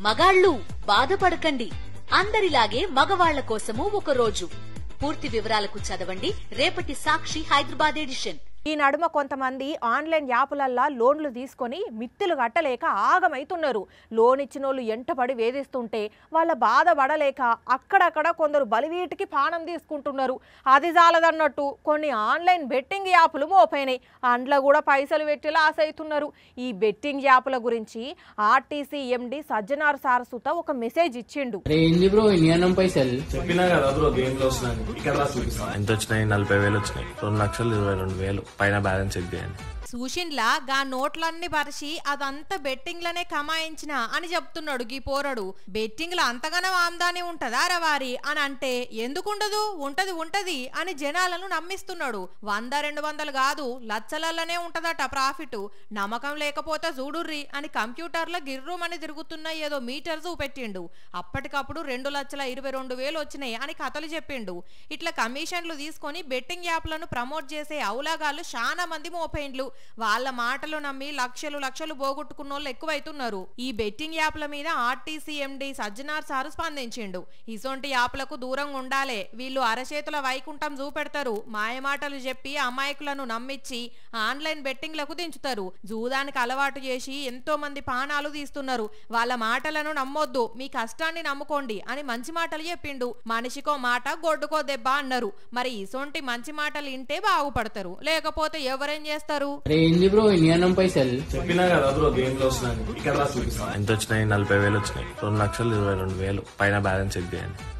మగాళ్ళు బాధపడకండి అందరిలాగే మగవాళ్ల కోసము ఒక రోజు పూర్తి వివరాలకు చదవండి రేపటి సాక్షి హైదరాబాద్ ఎడిషన్ ఈ నడుమ కొంతమంది ఆన్లైన్ యాపులల్లా లోన్లు తీసుకొని మిత్తులు కట్టలేక ఆగమైతున్నారు లోన్ ఇచ్చిన వాళ్ళు ఎంటపడి వేధిస్తుంటే వాళ్ళ బాధ పడలేక అక్కడక్కడ కొందరు బలివీటికి పానం తీసుకుంటున్నారు అది చాలదన్నట్టు కొన్ని ఆన్లైన్ బెట్టింగ్ యాపులు మోపైనాయి అండ్ల కూడా పైసలు పెట్టి లాస్ అవుతున్నారు ఈ బెట్టింగ్ యాపుల గురించి ఆర్టీసీ ఎండి సజ్జనార్ సారసుత ఒక మెసేజ్ ఇచ్చిండు అరే ఏంది బ్రో ఇన్ని అన్నం పైసలు చెప్పినా కదా బ్రో దేంట్లో వస్తున్నాను ఇక్కడ రా చూపిస్తాను ఎంత వచ్చినాయి నలభై వేలు వచ్చినాయి రెండు లక్షలు ఇరవై రెండు వేలు పైన బ్యాలెన్స్ చెక్ చేయండి సూషిన్లా గా నోట్లన్నీ పరిచి అదంతా బెట్టింగ్లనే కమాయించిన అని చెప్తున్నాడు గీ పోరడు బెట్టింగ్ల అంతగానో ఆమ్దాని ఉంటదా రవారి అని అంటే ఎందుకుండదు ఉంటది ఉంటది అని జనాలను నమ్మిస్తున్నాడు వంద రెండు వందలు కాదు లచ్చలల్లనే ఉంటదట ప్రాఫిట్ నమ్మకం లేకపోతే చూడుర్రి అని కంప్యూటర్లో గిర్రుమని తిరుగుతున్న ఏదో మీటర్ చూపెట్టిండు అప్పటికప్పుడు రెండు లక్షల ఇరవై రెండు వేలు వచ్చినాయి అని కథలు చెప్పిండు ఇట్లా కమిషన్లు తీసుకొని బెట్టింగ్ యాప్లను ప్రమోట్ చేసే అవులాగాళ్ళు చాలా మంది మోపైండ్లు వాళ్ళ మాటలు నమ్మి లక్షలు లక్షలు పోగొట్టుకున్న వాళ్ళు ఎక్కువైతున్నారు ఈ బెట్టింగ్ యాప్ల మీద ఆర్టీసీ ఎండి సజ్జనార్ సారు స్పందించిండు ఇసొంటి యాప్లకు దూరంగా ఉండాలే వీళ్ళు అరచేతుల వైకుంఠం చూపెడతారు మాయమాటలు చెప్పి అమాయకులను నమ్మించి ఆన్లైన్ బెట్టింగ్లకు దించుతారు జూదానికి అలవాటు చేసి ఎంతో మంది పానాలు తీస్తున్నారు వాళ్ళ మాటలను నమ్మొద్దు మీ కష్టాన్ని నమ్ముకోండి అని మంచి మాటలు చెప్పిండు మనిషికో మాట గొడ్డుకో దెబ్బ అన్నారు మరి ఇసొంటి మంచి మాటలు వింటే బాగుపడతారు లేకపోతే ఎవరేం చేస్తారు అరే ఏంది బ్రో ఇన్ని అన్నం పైసలు చెప్పినా కదా బ్రో దేంట్లో వస్తున్నాను ఇక్కడ రా చూపిస్తాను ఎంత వచ్చినాయి నలభై వేలు వచ్చినాయి రెండు లక్షలు ఇరవై రెండు వేలు పైన బ్యాలెన్స్ చెక్ చేయండి